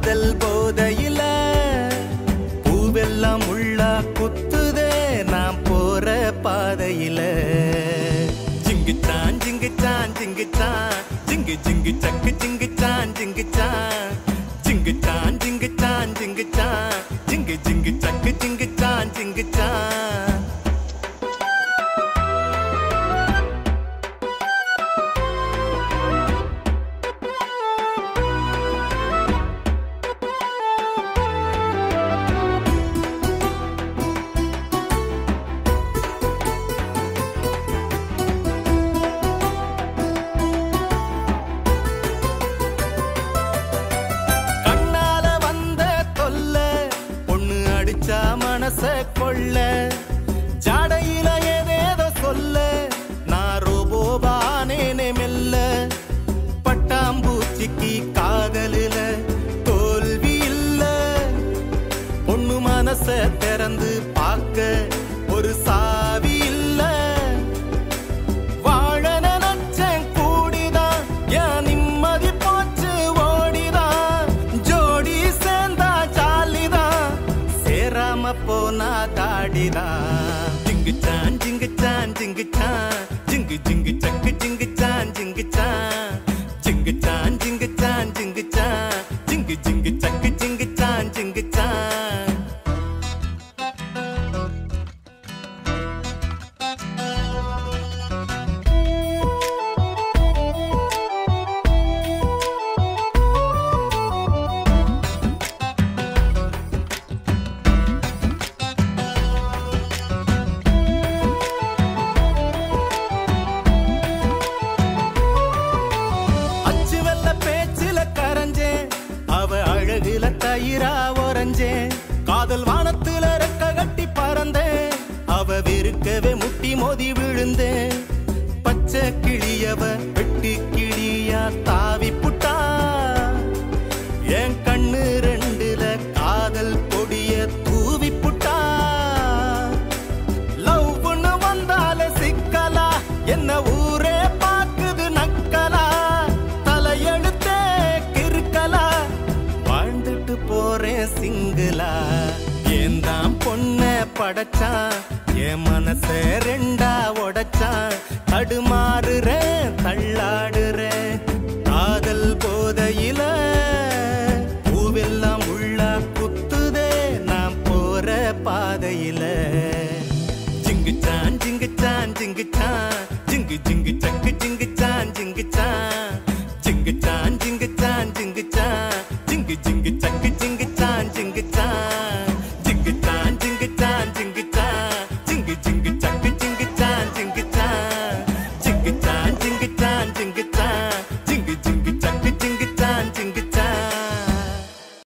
காதல் போதையில பூவெல்லாம் உள்ளா குத்துதே நான் போற பாதையில ஜிங்குச்சான் ஜிங்குச்சான் ஜிங்குச்சான் ஜிங்கு ஜிங்கு சக்கு ஜிங்குச்சான் ஜிங்குச்சான் ஜிங்குச்சான் ஜிங்குச்சான் ஜிங்குச்சான் ஜிங்கு ஜிங்கு சக்கு ஜிங்குச்சான் ஜிங்குச்சான் கண்ணால வந்த தொல்ல பொண்ணு அடிச்சா மனச கொள்ள ஜாடையில ஏதேதோ சொல்ல நான் ரோபோபானேனே மெல்ல பட்டாம்பூச்சிக்கு காதலில தோல்வி இல்ல பொண்ணு மனச திறந்து பார்க்க ஒரு சாவி இல்ல வாழ நினைச்சேன் கூடிதான் என் நிம்மதி போச்சு ஓடிதான் ஜோடி சேர்ந்தா ஜாலிதான் சேராம போனா தாடிதான் ஜிங்குச்சான் ஜிங்குச்சான் ஜிங்குச்சான் ஜிங்கு ஜிங்கு சக்கு ஜிங்குச்சான் ஜிங்குச்சான் ஜிங்குச்சான் ஜிங்குச்சான் ஜிங்குச்சான் ஜிங்கு ஜிங்கு சக்கு ஜிங்குச்சான் ஜிங்குச்சான் அச்சு வெள்ள பேச்சில கரைஞ்சேன் அவ அழகுல தயிரா உறைஞ்சேன் காதல் வானத்துல ரெக்க கட்டி பறந்தேன் அவ வெறுக்கவே முட்டி மோதி விழுந்தேன் பச்சை கிளியவ வெட்டி கிளியா தாவி புட்டா என் கண்ணு ரெண்டுல காதல் கொடிய தூவி புட்டா லவ்னு வந்தால சிக்கலா என்ன ஊரே பாக்குது நக்கலா தலையெழுத்தே கிறுக்கலா வாழ்ந்துட்டு போறேன் சிங்கிளா ஏன் தான் பொண்ண படைச்சான் என் மனச ரெண்டா உடைச்சான் தடுமாறுறேன் தள்ளாடுறேன் காதல் போதையில பூவெல்லாம் உள்ளா குத்துதே நான் போற பாதையில ஜிங்குச்சான் ஜிங்குச்சான் ஜிங்குச்சான் ஜிங்கு ஜிங்கு சக்கு ஜிங்குச்சான் ஜிங்குச்சான் ஜிங்குச்சான் ஜிங்குச்சான் ஜிங்குச்சான் ஜிங்கு ஜிங்கு சக்கு ஜிங்குச்சான் ஜிங்குச்சான் ஜிங்குச்சான் ஜிங்குச்சான் ஜிங்குச்சான்